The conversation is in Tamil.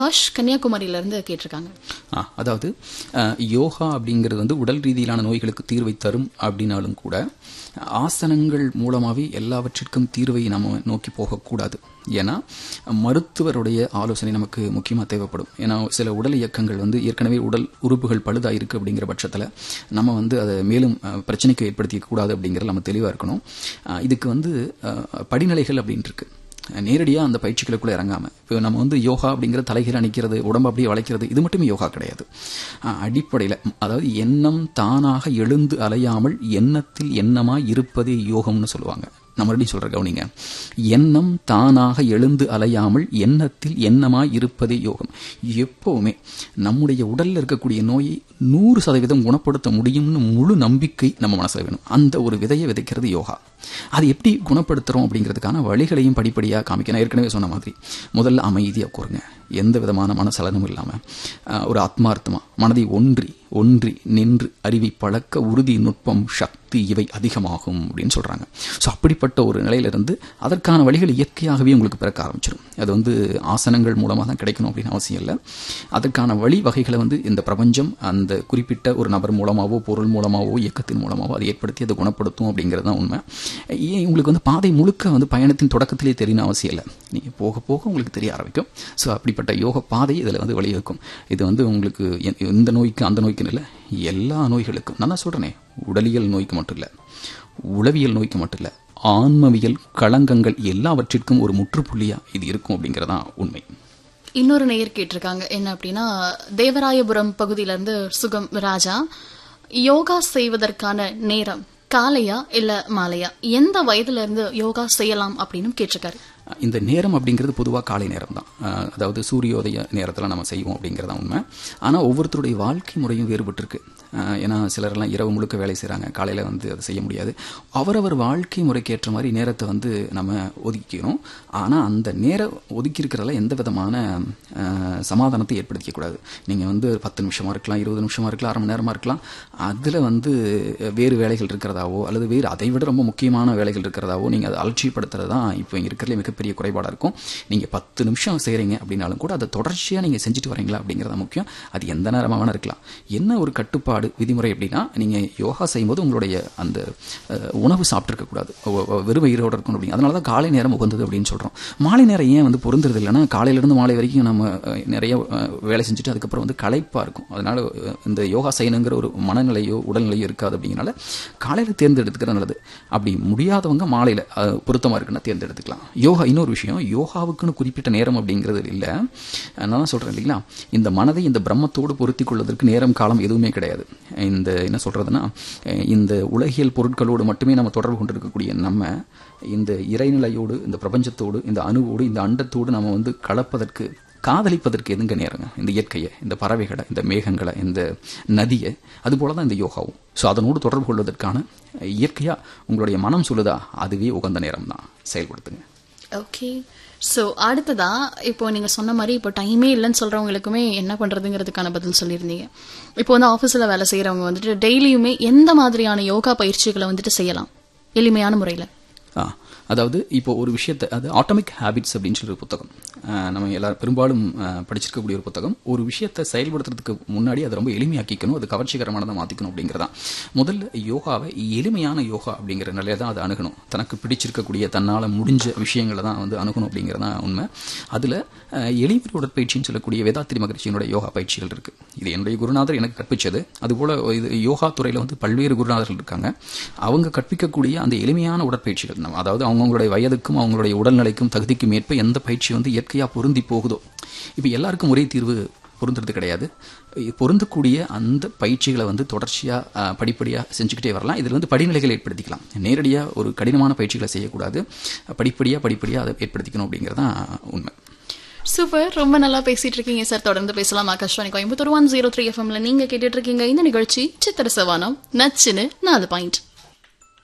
ஆஷ் கன்னியாகுமரியில இருந்து கேட்டிருக்காங்க ஆ, அதாவது அஹ், யோகா அப்படிங்கிறது வந்து உடல் ரீதியிலான நோய்களுக்கு தீர்வை தரும் அப்படின்னாலும் கூட ஆசனங்கள் மூலமாகவே எல்லாவற்றிற்கும் தீர்வை நம்ம நோக்கி போகக்கூடாது ஏன்னா மருத்துவருடைய ஆலோசனை நமக்கு முக்கியமாக தேவைப்படும் ஏன்னா சில உடல் இயக்கங்கள் வந்து ஏற்கனவே உடல் உறுப்புகள் பழுதாக இருக்குது அப்படிங்கிற பட்சத்தில் நம்ம வந்து அதை மேலும் அஹ், பிரச்சனைக்கு ஏற்படுத்திக்க கூடாது அப்படிங்கிறது நம்ம தெளிவாக இருக்கணும் அஹ், இதுக்கு வந்து அஹ், படிநிலைகள் அப்படின்ட்டு இருக்கு நேரடியாக அந்த பயிற்சிகளுக்குள்ள இறங்காம இப்போ நம்ம வந்து யோகா அப்படிங்கிற தலைகீழ நிற்கிறது உடம்பு அப்படியே வளைக்கிறது இது மட்டுமே யோகா கிடையாது அடிப்படையில் அதாவது எண்ணம் தானாக எழுந்து அலையாமல் எண்ணத்தில் எண்ணமாய் இருப்பதே யோகம்னு சொல்லுவாங்க நான் மறுபடியும் சொல்ற கவனிங்க எண்ணம் தானாக எழுந்து அலையாமல் எண்ணத்தில் எண்ணமாய் இருப்பதே யோகம் எப்பவுமே நம்முடைய உடல்ல இருக்கக்கூடிய நோயை நூறு சதவீதம் குணப்படுத்த முடியும்னு முழு நம்பிக்கை நம்ம மனசுல வேணும் அந்த ஒரு விதையை விதைக்கிறது யோகா அது எப்படி குணப்படுத்துறோம் அப்படிங்கிறதுக்கான வழிகளையும் படிப்படியாக காமிக்க நான் ஏற்கனவே சொன்ன மாதிரி முதல்ல அமைதியாக கூறுங்க எந்த விதமான மனசலனமும் இல்லாமல் ஒரு ஆத்மார்த்தமாக மனதை ஒன்றி ஒன்றி நின்று அறிவை பழக்க உறுதி நுட்பம் சக்தி இவை அதிகமாகும் அப்படின்னு சொல்கிறாங்க ஸோ அப்படிப்பட்ட ஒரு நிலையிலிருந்து அதற்கான வழிகள் இயற்கையாகவே உங்களுக்கு பிறக்க ஆரம்பிச்சிடும் அது வந்து ஆசனங்கள் மூலமாக தான் கிடைக்கணும் அப்படின்னு அவசியம் இல்லை அதற்கான வழி வகைகளை வந்து இந்த பிரபஞ்சம் அந்த குறிப்பிட்ட ஒரு நபர் மூலமாகவோ பொருள் மூலமாகவோ இயக்கத்தின் மூலமாகவோ அதை ஏற்படுத்தி அதை குணப்படுத்தும் அப்படிங்கிறது தான் உண்மை ஏன் உங்களுக்கு வந்து பாதை முழுக்க வந்து பயணத்தின் தொடக்கத்திலே தெரியணும் அவசியம் இல்லை நீங்கள் போக போக உங்களுக்கு தெரிய ஆரம்பிக்கும் ஸோ அப்படிப்பட்ட யோக பாதை இதில் வந்து வழிவகுக்கும் இது வந்து உங்களுக்கு எ- இந்த நோய்க்கு அந்த நோய்க்குன்னு இல்லை எல்லா நோய்களுக்கும் நான் தான் சொல்கிறேனே உடலியல் நோய்க்கு மட்டும் இல்லை உளவியல் நோய்க்கு மட்டும் இல்லை ஆன்மவியல் களங்கங்கள் எல்லாவற்றிற்கும் ஒரு முற்றுப்புள்ளியாக இது இருக்கும் அப்படிங்கிறதான் உண்மை இன்னொரு நேயர் கேட்டிருக்காங்க என்ன அப்படின்னா தேவராயபுரம் பகுதியில இருந்து சுகம் ராஜா யோகா செய்வதற்கான நேரம் காலையா இல்ல மாலையா எந்த வயதுல இருந்து யோகா செய்யலாம் அப்படின்னு கேட்டிருக்காரு இந்த நேரம் அப்படிங்கிறது பொதுவாக காலை நேரம் தான் அஹ் அதாவது சூரியோதய நேரத்தில் நம்ம செய்வோம் அப்படிங்கிறது தான் உண்மை ஆனால் ஒவ்வொருத்தருடைய வாழ்க்கை முறையும் வேறுபட்டிருக்கு அஹ் ஏன்னா சிலரெல்லாம் இரவு முழுக்க வேலை செய்கிறாங்க காலையில் வந்து அதை செய்ய முடியாது அவரவர் வாழ்க்கை முறைக்கு ஏற்ற மாதிரி நேரத்தை வந்து நம்ம ஒதுக்கிக்கணும் ஆனால் அந்த நேரம் ஒதுக்கி இருக்கிறதுல எந்த விதமான அஹ், சமாதானத்தை ஏற்படுத்திக்கக்கூடாது நீங்கள் வந்து ஒரு பத்து நிமிஷமாக இருக்கலாம் இருபது நிமிஷமாக இருக்கலாம் அரை மணி நேரமாக இருக்கலாம் அதில் வந்து வேறு வேலைகள் இருக்கிறதாவோ அல்லது வேறு அதை விட ரொம்ப முக்கியமான வேலைகள் இருக்கிறதாவோ நீங்கள் அதை அலட்சியப்படுத்துறது தான் இப்போ இங்கே இருக்கிறதுல மிகப்பெரிய குறைபாடாக இருக்கும் நீங்கள் பத்து நிமிஷம் செய்கிறீங்க அப்படின்னாலும் கூட அதை தொடர்ச்சியாக நீங்கள் செஞ்சுட்டு வரீங்களா அப்படிங்கிறது தான் முக்கியம் அது எந்த நேரமாக வேணா இருக்கலாம் என்ன ஒரு கட்டுப்பாடு விதிமுறை அப்படின்னா நீங்கள் யோகா செய்யும்போது உங்களுடைய அந்த அஹ், உணவு சாப்பிட்ருக்கக்கூடாது வெறும் வயிறோட இருக்கணும் அப்படிங்க அதனால தான் காலை நேரம் உகந்தது அப்படின்னு சொல்கிறோம் மாலை நேரம் ஏன் வந்து பொருந்துறது இல்லைன்னா காலையிலேருந்து மாலை வரைக்கும் நம்ம அஹ், நிறைய அஹ், வேலை செஞ்சுட்டு அதுக்கப்புறம் வந்து களைப்பாக இருக்கும் அதனால அஹ், இந்த யோகா செய்யணுங்கிற ஒரு மனநிலையோ உடல்நிலையோ இருக்காது அப்படிங்கிறனால காலையில் தேர்ந்தெடுத்துக்கிறது நல்லது அப்படி முடியாதவங்க மாலையில் பொருத்தமாக இருக்குன்னா தேர்ந்தெடுத்துக்கலாம் யோகா இன்னொரு விஷயம் யோகாவுக்குன்னு குறிப்பிட்ட நேரம் அப்படிங்கிறது இல்லை நான் தான் சொல்கிறேன் இல்லைங்களா இந்த மனதை இந்த பிரம்மத்தோடு பொருத்தி கொள்வதற்கு நேரம் காலம் எதுவுமே கிடையாது இந்த என்ன சொல்கிறதுனா இந்த உலகியல் பொருட்களோடு மட்டுமே நம்ம தொடர்பு கொண்டிருக்கக்கூடிய நம்ம இந்த இறைநிலையோடு இந்த பிரபஞ்சத்தோடு இந்த அணுவோடு இந்த அண்டத்தோடு நம்ம வந்து கலப்பதற்கு காதலிப்பதற்கு எதுங்க நேரங்க இந்த இயற்கையை இந்த பறவைகளை இந்த மேகங்களை இந்த நதியை அதுபோல தான் இந்த யோகாவும் ஸோ அதனோடு தொடர்பு கொள்வதற்கான இயற்கையாக உங்களுடைய மனம் சொல்லுதா அதுவே உகந்த நேரம் தான் செயல்படுத்துங்க ஓகே சோ அடுத்ததா இப்போ நீங்க சொன்ன மாதிரி இப்போ டைமே இல்லைன்னு சொல்றவங்களுக்குமே என்ன பண்றதுங்கிறதுக்கான பதில் சொல்லியிருந்தீங்க இப்போ வந்து ஆபீஸ்ல வேலை செய்யறவங்க வந்துட்டு டெய்லியுமே எந்த மாதிரியான யோகா பயிற்சிகளை வந்துட்டு செய்யலாம் எளிமையான முறையில ஆ அதாவது இப்போ ஒரு விஷயத்தை அது ஆட்டோமிக் ஹேபிட்ஸ் அப்படின்னு சொல்லி ஒரு புத்தகம் அஹ், நம்ம எல்லாரும் பெரும்பாலும் அஹ், படிச்சிருக்கக்கூடிய ஒரு புத்தகம் ஒரு விஷயத்தை செயல்படுத்துறதுக்கு முன்னாடி அதை ரொம்ப எளிமையாக்கிக்கணும் அது கவர்ச்சிகரமானதை மாற்றிக்கணும் அப்படிங்கிறதான் முதல்ல யோகாவை எளிமையான யோகா அப்படிங்கிற நிலையில தான் அதை அணுகணும் தனக்கு பிடிச்சிருக்கக்கூடிய தன்னால் முடிஞ்ச விஷயங்களை தான் வந்து அணுகணும் அப்படிங்கிறதான் உண்மை அதில் எளிமையான உடற்பயிற்சின்னு சொல்லக்கூடிய வேதாத்திரி மகிழ்ச்சியினுடைய யோகா பயிற்சிகள் இருக்கு இது என்னுடைய குருநாதர் எனக்கு கற்பிச்சது அதுபோல இது யோகா துறையில் வந்து பல்வேறு குருநாதர்கள் இருக்காங்க அவங்க கற்பிக்கக்கூடிய அந்த எளிமையான உடற்பயிற்சிகள் நம்ம அதாவது அவங்களுடைய வயதுக்கும் அவங்களுடைய உடல்நிலைக்கும் தகுதிக்கும் ஏற்ப எந்த பயிற்சி வந்து இயற்கையாக பொருந்தி போகுதோ இப்போ எல்லாருக்கும் ஒரே தீர்வு பொருந்துறது கிடையாது இ- பொருந்தக்கூடிய அந்த பயிற்சிகளை வந்து தொடர்ச்சியாக படிப்படியாக செஞ்சுக்கிட்டே வரலாம் இதில் வந்து படிநிலைகள் ஏற்படுத்திக்கலாம் நேரடியாக ஒரு கடினமான பயிற்சிகளை செய்யக்கூடாது படிப்படியாக படிப்படியாக அதை ஏற்படுத்திக்கணும் அப்படிங்கிறது தான் உண்மை சூப்பர் ரொம்ப நல்லா பேசிட்டு இருக்கீங்க சார் தொடர்ந்து பேசலாம் Akashvani Coimbatore one zero three எஃப்எம்ல நீங்க கேட்டுட்டு இருக்கீங்க இந்த நிகழ்ச்சி சித்திர சவானம் நச்சுன்னு நாலு பாயிண்ட்